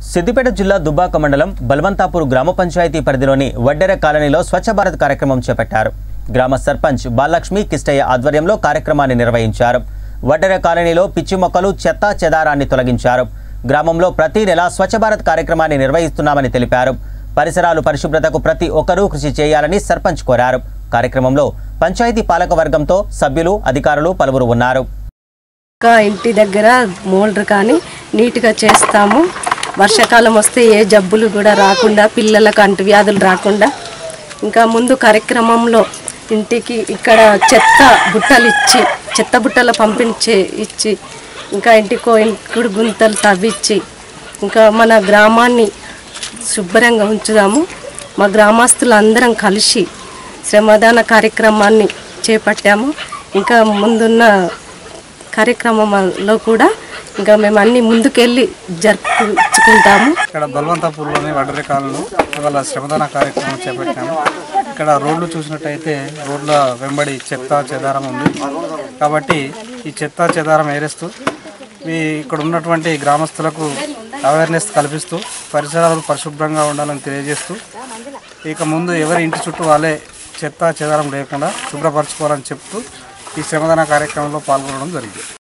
సిద్దిపేట జిల్లా దుబ్బాక మండలం బల్వంతాపూర్ గ్రామ పంచాయతీ పరిధిలోని వడ్డెర కాలనీలో స్వచ్ఛ భారత్ కార్యక్రమం చేపట్టారు గ్రామ సర్పంచ్ బాలలక్ష్మి కిష్టయ్య ఆధ్వర్యంలో కార్యక్రమాన్ని నిర్వహించారు వడ్డెర కాలనీలో పిచ్చి మొక్కలు చెత్త చెదారాన్ని తొలగించారు గ్రామంలో ప్రతి నెల స్వచ్ఛ భారత్ కార్యక్రమాన్ని నిర్వహిస్తున్నామని తెలిపారు పరిసరాలు పరిశుభ్రతకు ప్రతి ఒక్కరూ కృషి చేయాలని సర్పంచ్ కోరారు కార్యక్రమంలో పంచాయతీ పాలక వర్గంతో సభ్యులు అధికారులు పలువురు ఉన్నారు ఇంకా ఇంటి దగ్గర మోల్డర్ కానీ నీట్గా చేస్తాము వర్షాకాలం వస్తే ఏ జబ్బులు కూడా రాకుండా పిల్లలకు అంటువ్యాధులు రాకుండా ఇంకా ముందు కార్యక్రమంలో ఇంటికి ఇక్కడ చెత్త బుట్టలు ఇచ్చి చెత్త బుట్టలు పంపించి ఇచ్చి ఇంకా ఇంటికో ఇంకుడు గుంతలు తవ్విచ్చి ఇంకా మన గ్రామాన్ని శుభ్రంగా ఉంచుదాము మా గ్రామస్తులు అందరం కలిసి శ్రమదాన కార్యక్రమాన్ని చేపట్టాము ఇంకా ముందున్న కార్యక్రమంలో కూడా ఇంకా మేము అన్ని ముందుకెళ్ళి జరుపుకుంటాము ఇక్కడ బల్వంతాపూర్లోని వడ్డరి కాలంలో ఇవాళ శ్రమదాన కార్యక్రమం చేపట్టాము ఇక్కడ రోడ్లు చూసినట్టయితే రోడ్ల వెంబడి చెత్త చెదారం ఉంది కాబట్టి ఈ చెత్త చెదారం ఏరేస్తూ ఈ ఇక్కడ ఉన్నటువంటి గ్రామస్తులకు అవేర్నెస్ కల్పిస్తూ పరిసరాలు పరిశుభ్రంగా ఉండాలని తెలియజేస్తూ ఇక ముందు ఎవరి ఇంటి చుట్టూ వాళ్ళే చెత్త చెదారం లేకుండా శుభ్రపరచుకోవాలని చెప్తూ ఈ శ్రమదాన కార్యక్రమంలో పాల్గొనడం జరిగింది